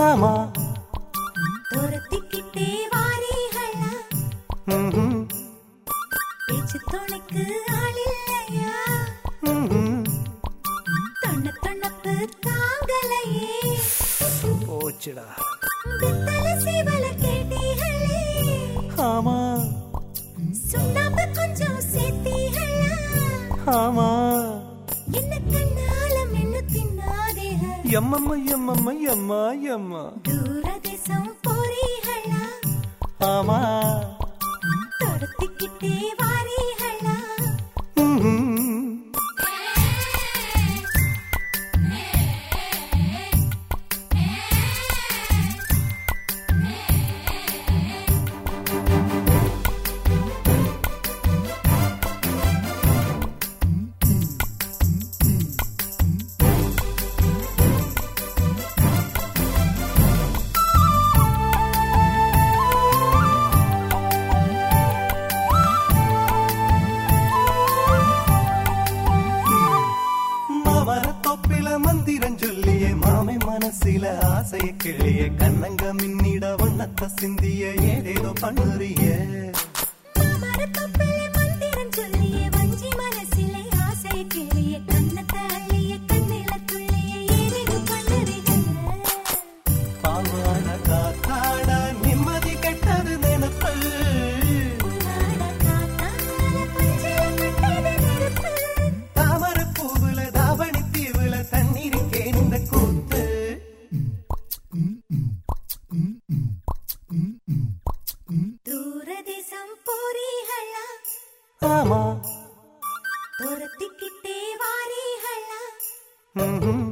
ஆமா துரத்திக்கிட்டே வாரீகளா ம்ஹும், பேச்சு துணைக்கு ஆள் இல்லையா ம்ஹும். தொண்ண தொண்ணப்பு தாங்கலையே போச்சுடா வெத்தல சீவல கேட்டீகளே ஆமா சுண்ணாம்பு கொஞ்சம் சேர்த்தீகளா ஆமா என்ன கண்ணாலம் என்ன தின்னாதேக எம்மம்மா எம்மம்மா எம்மா எம்மா தூரதேசம் போறீகளா ஆமா துரத்திக்கிட்டே வாரீகளா ம்ஹும். மாமரத்தொப்பில மந்திரம் சொல்லிய மாமை மனசில ஆசைய கிளிய கண்ணங்க மின்னிட வண்ணத்த சிந்திய ஏதேதோ பண்ணுறிய மாமரத்தொப்பிலே மந்திரம் சொல்லிய வஞ்சி மனசிலே ஆசை கிளிய கண்ணத்தை அள்ளிய கண்ணில துள்ளிய ஏறிடு பண்ணுறீங்க பாவான காத்தாட நிம்மதி கெட்டது நினைப்பு உன்னாட காத்தால பஞ்சில கட்டது நெருப்பு தாமர பூவுல தாவணி தீவுல தண்ணீருக்கே இந்த கூத்து தூரதேசம் போறீகளா ஆமா துரத்திக்கிட்டே வாரீகளா ம்ஹும்.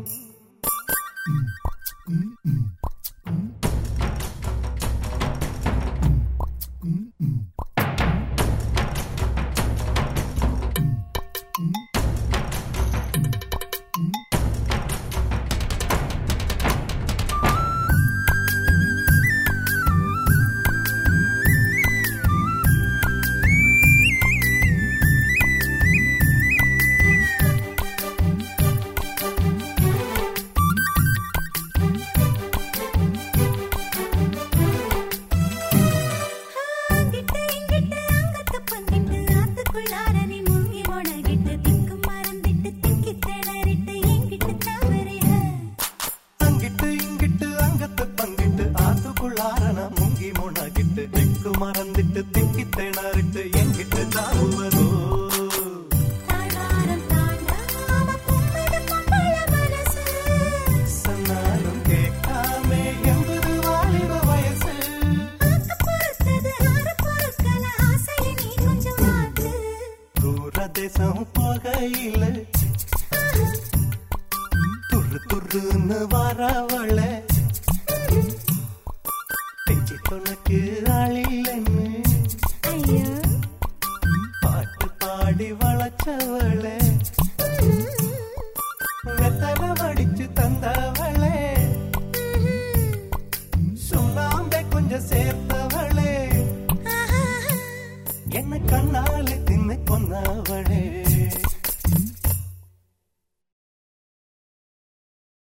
அங்கிட்டு இங்கிட்டு அங்கத்து பங்கிட்டு ஆத்துக்குள்ளார நீ முங்கி முடகிட்டு திக்கு மறந்திட்டு திக்கி திணறிட்டு எங்கிட்டு தவறிய அங்கிட்டு இங்கிட்டு அங்கத்து பங்கிட்டு ஆத்துக்குள்ளார நான் முங்கி முனகிட்டு திக்கு மறந்துட்டு திக்கி திணறிட்டு எங்கிட்டு தாவுவதோ தாழ்வாரம் தாண்டாம பொம்பது பொம்பள மனசு சொன்னாலும் கேட்காம எண்பது வாலிப வயசு ஆக்கு பொறுத்தது ஆறு பொறுக்கல ஆசையை நீ கொஞ்சம் மாத்து தூரதேசம் போகையில துரு துருன்னு வரவள பேச்சு துணக்கு ஆளில்லைன்னு ஐயோ பாட்டு பாடி வளச்சவளே வெத்தல வடிச்சு தந்தவளே சுண்ணாம்பை கொஞ்சம் சேர்த்தவளே என்ன கண்ணால தின்னு கொன்னவளே